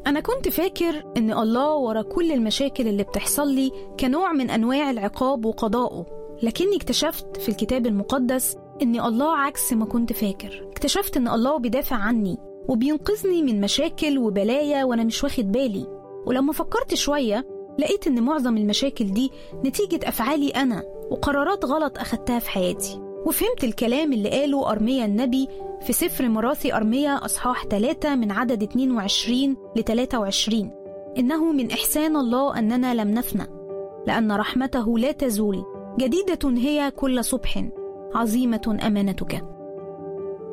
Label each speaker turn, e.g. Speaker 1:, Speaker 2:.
Speaker 1: أنا كنت فاكر إن الله ورا كل المشاكل اللي بتحصل لي كنوع من أنواع العقاب وقضائه لكني اكتشفت في الكتاب المقدس إن الله عكس ما كنت فاكر اكتشفت إن الله بيدافع عني وبينقذني من مشاكل وبلايا وأنا مش واخد بالي ولما فكرت شوية لقيت إن معظم المشاكل دي نتيجة أفعالي أنا وقرارات غلط أخدتها في حياتي وفهمت الكلام اللي قاله أرميا النبي في سفر مراثي أرميا أصحاح 3 من عدد 22 ل 23 إنه من إحسان الله أننا لم نفنى لأن رحمته لا تزول جديدة هي كل صبح عظيمة أمانتك